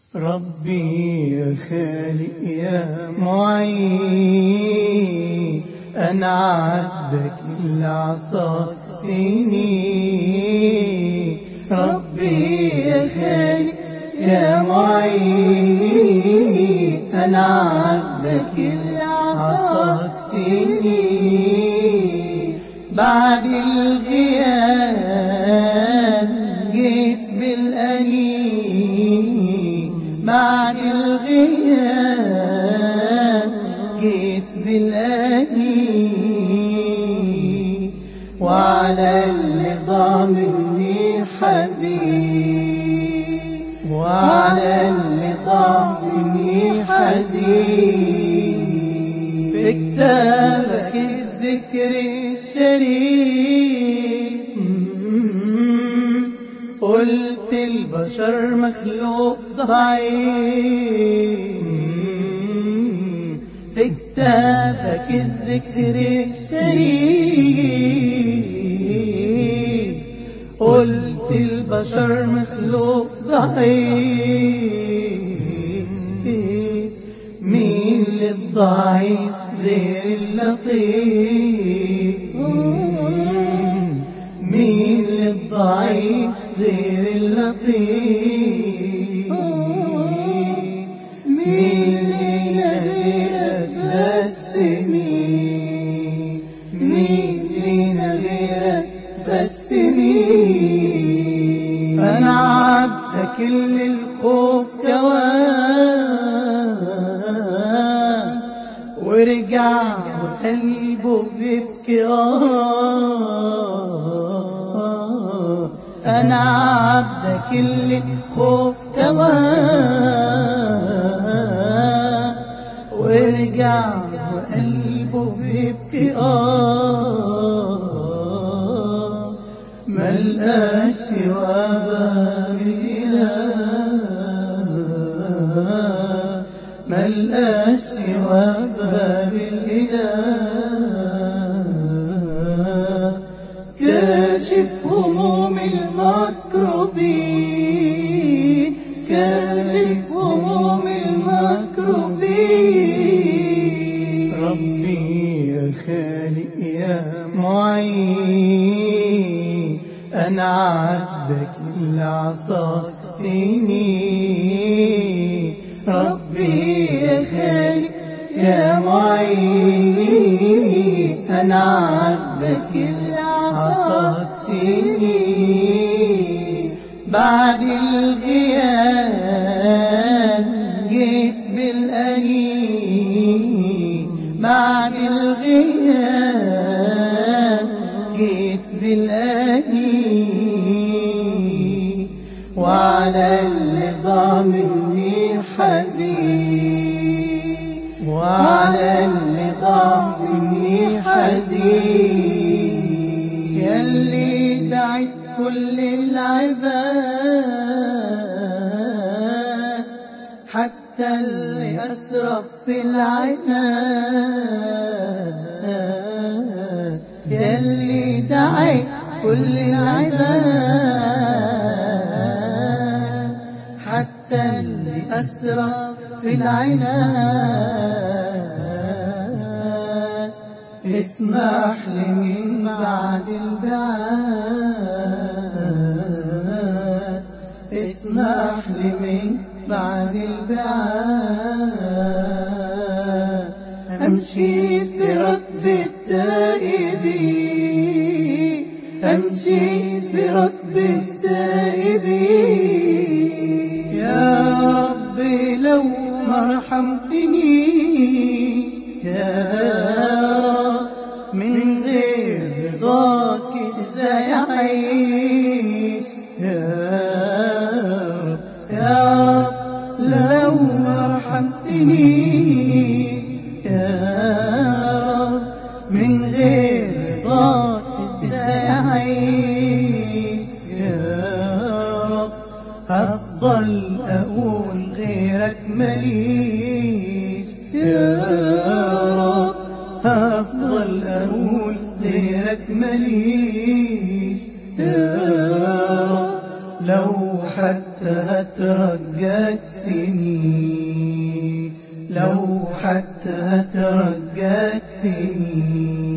ربي يا خالق يا معين أنا عبدك اللي عصاك سنين ربي يا خالق يا معين أنا عبدك اللي عصاك سنين بعد الغياب جيت بالأنين بعد الغياب جيت بالأنين وعلى اللي ضاع مني حزين وعلى اللي ضاع مني حزين في كتابك الذكر الشريف قلت البشر مخلوق ضعيف في كتابك الذكر الشريف قلت البشر مخلوق ضعيف مين للضعيف غير اللطيف مين للضعيف غير اللطيف مين لينا غيرك بس مين مين لينا غيرك بس مين انا عبدك اللي الخوف كواه ورجع وقلبه بيبكي آه أنا عبدك اللي خوف كواه ورجع وقلبه بيبكي آه ملقاش سوى باب الإله ملقاش سوى باب الإله كاشف هموم المكروبين كاشف هموم المكروبين ربي يا خالق يا معين أنا عبدك اللي عصاك سنين ربي يا خالق يا معين أنا عبدك اللي عصاك سنين بعد الغياب جيت بالأنين بعد الغياب جيت بالأنين وعلى اللي ضاع مني حزين وعلى اللي ضاع مني حزين ياللي دعت كل العباد حتى اللي أسرف في العناد ياللي دعت كل العباد حتى اللي أسرف في العناد اسمح لي من بعد البعاد اسمح لي من بعد البعاد أمشي في ركب التائبين أمشي في ركب التائبين يا ربي لو ما رحمتني يا رب من غير رضاك ازاي اعيش يا رب يا رب لو ما رحمتني يا رب من غير رضاك ازاي اعيش يا رب هفضل اقول غيرك ماليش يا رب هفضل اقول غيرك ماليش يا رب لو حتى حتى هترجاك سنين لو حتى هترجاك سنين